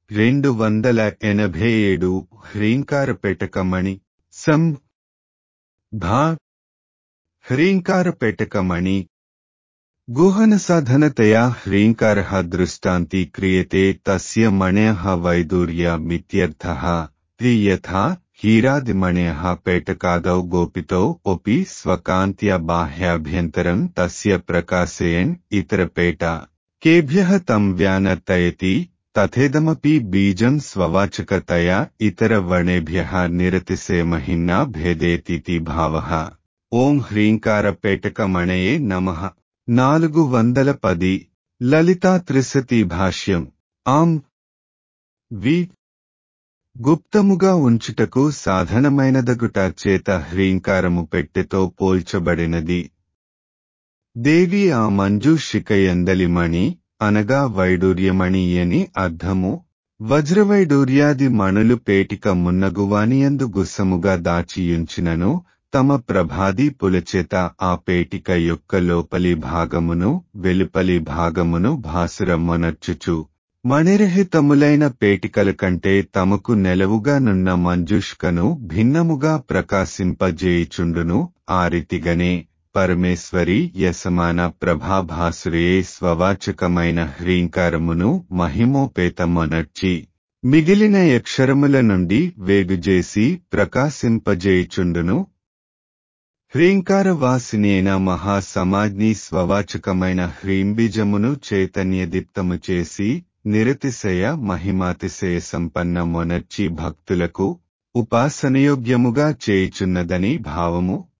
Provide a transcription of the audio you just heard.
రెండు వందల ఎనభై ఏడు హ్రీంకారపెటకమణి సం భా హ్రీంకారపెటకమణి గుహనసాధనతయా హ్రీంకారः దృష్టాంతి క్రియతే తస్య మణయः వైదూర్యమిత్యర్థः తి యథా హీరాదిమణయः పేటకాదౌ గోపితో ఒపి స్వకాంత్య బాహ్యాభ్యంతరం తస్య ప్రకాశయన్ ఇతరపేట కేభ్యः తం వ్యానర్తయతి తథేదమపి బీజం స్వవాచకతయా ఇతరవర్ణేభ్యः నిరతిశయమహిమ్నా భేదేతితి భావः ఓం హ్రీంకారపేటకమణయే నమః నాలుగు వందల పది లలితా త్రిశతి భాష్యం ఆం వి గుప్తముగా ఉంచుటకు సాధనమైనదగుట చేత హ్రీంకారము పెట్టెతో పోల్చబడినది దేవి ఆ మంజూషికయందలిమణి అనగా వైడూర్యమణి అని అర్థము వజ్రవైడూర్యాది మణులు పేటిక మున్నగువానియందు గుస్సముగా దాచియుంచినను తమ ప్రభాది పులచేత ఆ పేటిక యొక్క లోపలి భాగమును వెలుపలి భాగమును భాసురమ్మనర్చుచు మణిరహితములైన పేటికల కంటే తమకు నెలవుగా నున్న మంజుష్కను భిన్నముగా ప్రకాశింపజేయుచుండును ఆ రీతిగనే పరమేశ్వరి యసమాన ప్రభాభాసురే స్వవాచకమైన హ్రీంకారమును మహిమోపేతమనర్చి మిగిలిన అక్షరముల నుండి వేగుజేసి ప్రకాశింపజేయుచుండును హ్రీంకారవాసినేన మహాసమాజ్ని స్వవాచకమైన హ్రీంబీజమును చైతన్యదీప్తము చేసి నిరతిశయ మహిమాతిశయ సంపన్న మొనర్చి భక్తులకు ఉపాసనయోగ్యముగా చేయుచున్నదని భావము